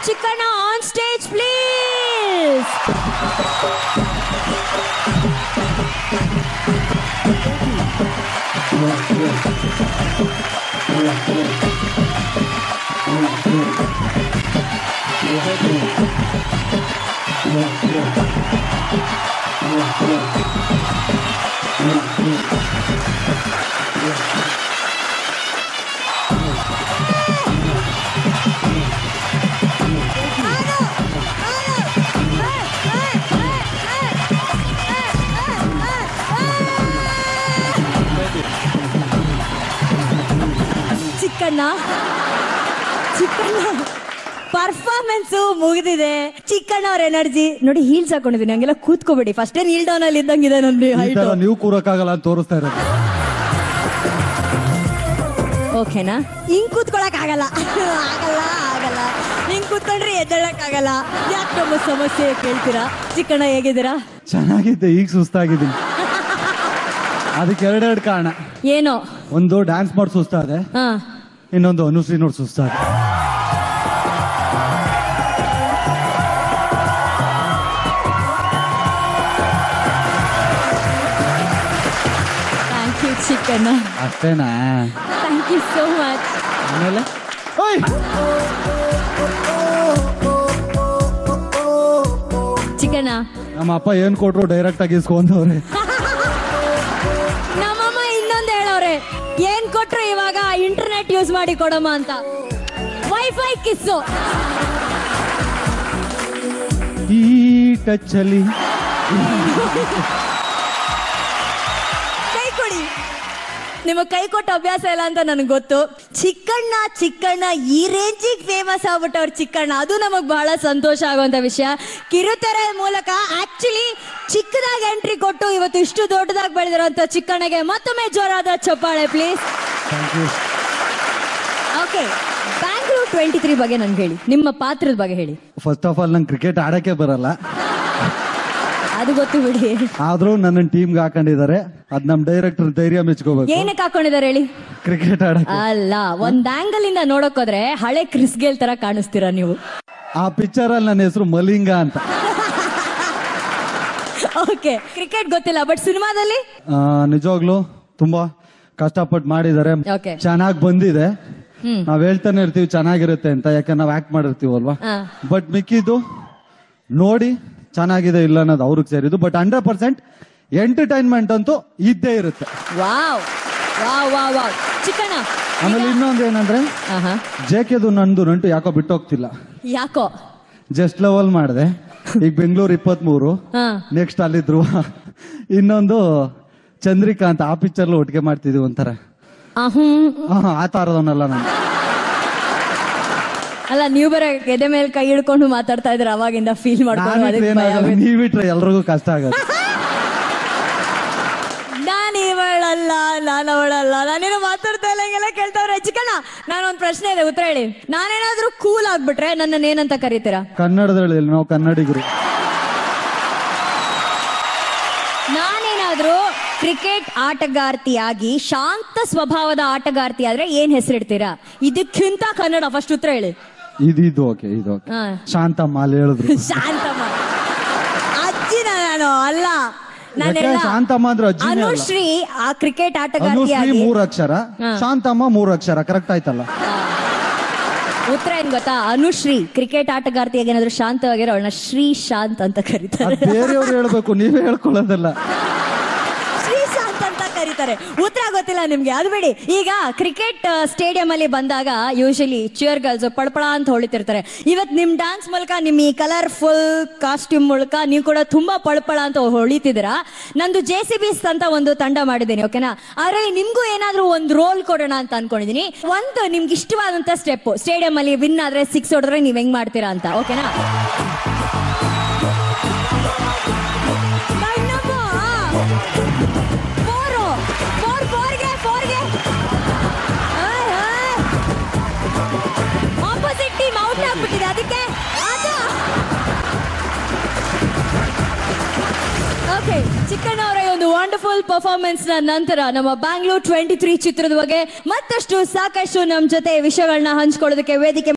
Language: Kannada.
Chikkanna on stage please Chikkanna Chikkanna performance ಮುಗಿದಿದೆ ಚಿಕ್ಕಣ್ಣ ಅವ್ರ ಎನರ್ಜಿ ನೋಡಿ ಹೀಲ್ಸ್ ಹಾಕೊಂಡಿದ್ದೀನಿ ಹಂಗೆಲ್ಲ ಕೂತ್ಕೋಬೇಡಿ ಫಸ್ಟ್ ಏನ್ ಹೀಲ್ ಡೌನ್ ಅಲ್ಲಿ ಇದ್ದಂಗಿದೆ ನನ್ನ ಈ ಹೈಟ್ ತರ ನೀವು ಕೂರಕ್ಕಾಗಲ್ಲ ಅಂತ ತೋರಿಸ್ತಾ ಇರೋದು ಓಕೆನಾ ಹಿಂಗ್ ಕೂತ್ಕೊಳಕ್ ಆಗಲ್ಲ ಆಗಲ್ಲ ಆಗಲ್ಲ ಹಿಂಗ್ ಕೂತ್ಕೊಂಡ್ರೆ ಎದ್ದೇಳಕ್ ಆಗಲ್ಲ ಯಾಕೆ ನಮ್ಮ ಸಮಸ್ಯೆ ಕೇಳ್ತೀರಾ ಚಿಕ್ಕಣ್ಣ ಹೇಗಿದ್ದೀರಾ ಚೆನ್ನಾಗಿದ್ದೆ ಈಗ ಸುಸ್ತಾಗಿದ್ದೀನಿ ಅದಕ್ಕೆ ಎರಡೆರಡು ಕಾರಣ ಏನೋ ಒಂದು ಡ್ಯಾನ್ಸ್ ಮಾಡಿ ಸುಸ್ತಾದೆ ಹಾ ಇನ್ನೊಂದು ಅನುಶ್ರೀ ನೋಡಿ ಸುಸ್ತಾದೆ ಥ್ಯಾಂಕ್ ಯು ಚಿಕ್ಕಣ್ಣ ಅಷ್ಟೇನಾ ಥ್ಯಾಂಕ್ ಯು ಸೋ ಮಚ್ ಆಮೇಲೆ ಓಯ್! ಚಿಕ್ಕಣ್ಣ ನಮ್ಮ ಅಪ್ಪ ಏನ್ ಕೊಟ್ರು ಡೈರೆಕ್ಟ್ ಆಗಿ ಇಸ್ಕೊಂಡವ್ರೆ ನಮ್ಮಮ್ಮ ಇನ್ನೊಂದು ಹೇಳವ್ರೆ ಏನ್ ಕೊಟ್ರು ಇವಾಗ ಇಂಟರ್ನೆಟ್ ಯೂಸ್ ಮಾಡಿ ಕೊಡಮ್ಮ ಅಂತ ವೈಫೈ ಕಿಸ್ಸು ಈ ಟಚ್ ಅಲ್ಲಿ ಕೈ ಕೊಡಿ ನಿಮ್ಮ ಕೈ ಕೊಟ್ಟ ಅಭ್ಯಾಸ ಇಲ್ಲ ಅಂತ ನನಗೆ ಗೊತ್ತು ಚಿಕ್ಕಣ್ಣ ಚಿಕ್ಕಣ್ಣ ಈ ರೇಂಜಿಗೆ ಫೇಮಸ್ ಆಗ್ಬಿಟ್ಟವ್ರು ಚಿಕ್ಕಣ್ಣ ಅದು ನಮಗ್ ಬಹಳ ಸಂತೋಷ ಆಗುವಂತ ವಿಷಯ ಕಿರುತೆರೆ ಮೂಲಕ ಆಕ್ಚುಲಿ ಚಿಕ್ಕದಾಗಿ ಎಂಟ್ರಿ ಕೊಟ್ಟು ಇವತ್ತು ಇಷ್ಟು ದೊಡ್ಡದಾಗಿ ಬೆಳೆದಿರೋಂಥ ಚಿಕ್ಕಣ್ಣಗೆ ಮತ್ತೊಮ್ಮೆ ಜೋರಾದ ಚಪ್ಪಾಳೆ please thank you okay Bangalore twenty three ಬಗ್ಗೆ ನನ್ಗೆ ಹೇಳಿ ನಿಮ್ಮ ಪಾತ್ರದ ಬಗ್ಗೆ ಹೇಳಿ ಫಸ್ಟ್ ಆಫ್ ಆಲ್ ನಂಗೆ ಕ್ರಿಕೆಟ್ ಆಡಕ್ಕೆ ಬರಲ್ಲ ಅದು ಗೊತ್ತು ಬಿಡಿ ಆದ್ರೂ ನನ್ನ ಟೀಮ್ಗೆ ಹಾಕೊಂಡಿದ್ದಾರೆ ಅದ್ ನಮ್ ಡೈರೆಕ್ಟರ್ ಧೈರ್ಯ ಮೆಚ್ಕೋಬೇಕು ಏನಕ್ಕೆ ಹಾಕೊಂಡಿದ್ದಾರೆ ಹೇಳಿ ಕ್ರಿಕೆಟ್ ಆಡಕ್ಕೆ ಅಲ್ಲ ಒಂದ್ ಆಂಗಲ್ ಇಂದ ನೋಡಕ್ ಹೋದ್ರೆ ಹಳೆ ಕ್ರಿಸ್ ಗೇಲ್ ತರ ಕಾಣಿಸ್ತೀರಾ ನೀವು ಆ ಪಿಕ್ಚರ್ ಅಲ್ಲಿ ನನ್ನ ಹೆಸರು ಮಲಿಂಗ ಅಂತ ಓಕೆ ಕ್ರಿಕೆಟ್ ಗೊತ್ತಿಲ್ಲ ಬಟ್ ಸಿನಿಮಾದಲ್ಲಿ ಆ, ನಿಜವಾಗ್ಲೂ ತುಂಬಾ ಕಷ್ಟಪಟ್ಟು ಮಾಡಿದ್ದಾರೆ Okay. ಚೆನ್ನಾಗ್ ಬಂದಿದೆ ಹ್ಮ್. ನಾವ್ ಹೇಳ್ತಾನೆ ಇರ್ತೀವಿ ಚೆನ್ನಾಗಿರುತ್ತೆ ಅಂತ ಯಾಕಂದ್ರೆ ನಾವ್ ಆಕ್ಟ್ ಮಾಡಿರ್ತೀವಲ್ವಾ ಆ. ಬಟ್ ಮಿಕ್ಕಿದ್ದು ನೋಡಿ ಚೆನ್ನಾಗಿದೆ ಇಲ್ಲ ಅನ್ನೋದು ಅವ್ರಿಗೆ ಸೇರಿದ್ದು ಬಟ್ ಹಂಡ್ರೆಡ್ ಪರ್ಸೆಂಟ್ ಎಂಟರ್ಟೈನ್ಮೆಂಟ್ ಅಂತೂ ಇದ್ದೇ ಇರುತ್ತೆ wow wow wow wow Chikkanna ಆಮೇಲೆ ಇನ್ನೊಂದು ಏನಂದ್ರೆ ಆಹಾ. ಜೇಕೆದು ನಂದು ನಂಟು ಯಾಕೋ ಬಿಟ್ಟೋಗ್ತಿಲ್ಲ ಯಾಕೋ ಜಸ್ಟ್ ಲೆವೆಲ್ ಮಾಡಿದೆ ಈಗ ಬೆಂಗಳೂರು ಇಪ್ಪತ್ಮೂರು ಹಾ ನೆಕ್ಸ್ಟ್ ಅಲ್ಲಿ ಧ್ರುವ ಇನ್ನೊಂದು ಚಂದ್ರಿಕಾಂತ್ ಆ ಪಿಕ್ಚರ್ ಒಟ್ಟಿಗೆ ಮಾಡ್ತಿದೀವಿ ಒಂಥರ ಅಹಂ. ಆಹಾ, ಆ ತರದವನಲ್ಲ ನಾನು ಅಲ್ಲ ನೀವು ಬೇರೆ ಎದೆ ಮೇಲೆ ಕೈ ಹಿಡ್ಕೊಂಡು ಮಾತಾಡ್ತಾ ಇದ್ರ ಅವಾಗಿಂದ ಫೀಲ್ ಮಾಡ್ಕೊಂಡು ಅದಕ್ಕೆ ಭಯ ನಾನಿಟ್ರೆ ಆಗುತ್ತೆ. ನೀವಿಟ್ರೆ ಎಲ್ರಿಗೂ ಕಷ್ಟ ಆಗತ್ತೆ ನಾನ್ ಇವಳಲ್ಲ ನಾನು ಅವಳಲ್ಲ ನಾನೇನು ಮಾತಾಡ್ತಾ ಇಲ್ಲ ಹಿಂಗೆಲ್ಲ ಕೇಳ್ತಾವ್ರೆ ಚಿಕ್ಕಣ್ಣ ನಾನೊಂದ್ ಪ್ರಶ್ನೆ ಇದೆ ಉತ್ತರ ಹೇಳಿ ನಾನೇನಾದ್ರೂ ಕೂಲ್ ಆಗ್ಬಿಟ್ರೆ ನನ್ನನ್ನ ಏನಂತ ಕರೀತೀರಾ ಕನ್ನಡದಲ್ಲಿ ನಾವು ಕನ್ನಡಿಗರು ನಾನೇನಾದ್ರೂ ಕ್ರಿಕೆಟ್ ಆಟಗಾರ್ತಿಯಾಗಿ ಶಾಂತ ಸ್ವಭಾವದ ಆಟಗಾರ್ತಿ ಆದ್ರೆ ಏನ್ ಹೆಸರಿಡ್ತೀರಾ ಇದಕ್ಕಿಂತ ಕನ್ನಡ ಫಸ್ಟ್ ಉತ್ತರ ಹೇಳಿ ಇದು ಇದು ಓಕೆ ಇದು ಓಕೆ ಹಾ. ಶಾಂತಮ್ಮ ಅಲ್ಲಿ ಹೇಳಿದ್ರು ಶಾಂತಮ್ಮ ಅಜ್ಜಿನ ನಾನು ಅಲ್ಲ ಯಾಕೆ ನಾನೆಲ್ಲ ಶಾಂತಮ್ಮ ಅಂದ್ರೆ ಅಜ್ಜಿನೇ ಅಲ್ಲ. ಅನುಶ್ರೀ ಆ ಕ್ರಿಕೆಟ್ ಅನುಶ್ರೀ ಆಟಗಾರ್ತಿಯಾಗಿ ಮೂರ್ ಅಕ್ಷರ ಹಾ. ಶಾಂತಮ್ಮ ಮೂರ್ ಅಕ್ಷರ ಕರೆಕ್ಟ್ ಆಯ್ತಲ್ಲ ಉತ್ತರ ಏನ್ ಗೊತ್ತಾ ಅನುಶ್ರೀ ಕ್ರಿಕೆಟ್ ಆಟಗಾರ್ತಿಯಾಗಿ ಏನಾದ್ರು ಶಾಂತವಾಗಿರೋ ಅವಳನ್ನ ಶ್ರೀ ಶಾಂತ್ ಅಂತ ಕರೀತಾರೆ ಅದ್ ಬೇರೆಯವ್ರು ಹೇಳ್ಬೇಕು ನೀವೇ ಹೇಳ್ಕೊಳ್ಳೋದಲ್ಲ ಶ್ರೀ ಶಾಂತ್ ಅಂತ ಕರೀತಾರೆ ಉತ್ತರ ಗೊತ್ತಿಲ್ಲ ನಿಮ್ಗೆ ಅದು ಬಿಡಿ ಈಗ ಕ್ರಿಕೆಟ್ ಸ್ಟೇಡಿಯಂ ಅಲ್ಲಿ ಬಂದಾಗ ಯೂಶಲಿ ಚಿಯರ್ ಗರ್ಲ್ಸ್ ಪಳಪಳ ಅಂತ ಹೊಳಿತಿರ್ತಾರೆ ಇವತ್ ನಿಮ್ ಡಾನ್ಸ್ ಮೂಲಕ ನಿಮ್ ಈ ಕಲರ್ಫುಲ್ ಕಾಸ್ಟ್ಯೂಮ್ ಮೂಲಕ ನೀವು ಕೂಡ ತುಂಬಾ ಪಳಪಳ ಅಂತ ಹೊಳಿತಿದ್ದೀರಾ ನಂದು ಜೆ ಸಿ ಬಿಸ್ ಅಂತ ಒಂದು ತಂಡ ಮಾಡಿದ್ದೀನಿ ಓಕೆನಾ ಆದ್ರೆ ನಿಮ್ಗೂ ಏನಾದ್ರೂ ಒಂದು ರೋಲ್ ಕೊಡೋಣ ಅಂತ ಅನ್ಕೊಂಡಿದೀನಿ ಒಂದು ನಿಮ್ಗೆ ಇಷ್ಟವಾದಂತ ಸ್ಟೆಪ್ ಸ್ಟೇಡಿಯಂ ಅಲ್ಲಿ ವಿನ್ ಆದ್ರೆ ಸಿಕ್ಸ್ ಹೊಡೆದ್ರೆ ನೀವ್ ಹೆಂಗ್ ಮಾಡ್ತೀರಾ ಅಂತ ಓಕೆನಾ ಫೋರು ಫೋರ್ ಫೋರ್ಗೆ ಫೋರ್ಗೆ ಆಪೋಸಿಟ್ ಟೀಮ್ ಔಟ್ ಆಗ್ಬಿಟ್ಟಿದೆ ಅದಕ್ಕೆ ಅದು ಓಕೆ ಚಿಕ್ಕಣ್ಣವರ ಈ ಒಂದು ವಂಡರ್ಫುಲ್ ಪರ್ಫಾರ್ಮೆನ್ಸ್ ನ ನಂತರ ನಮ್ಮ ಬ್ಯಾಂಗ್ಳೂರ್ ಟ್ವೆಂಟಿ ತ್ರೀ ಚಿತ್ರದ ಬಗ್ಗೆ ಮತ್ತಷ್ಟು ಸಾಕಷ್ಟು ನಮ್ಮ ಜೊತೆ ವಿಷಯಗಳನ್ನ ಹಂಚ್ಕೊಳ್ಳೋದಕ್ಕೆ ವೇದಿಕೆ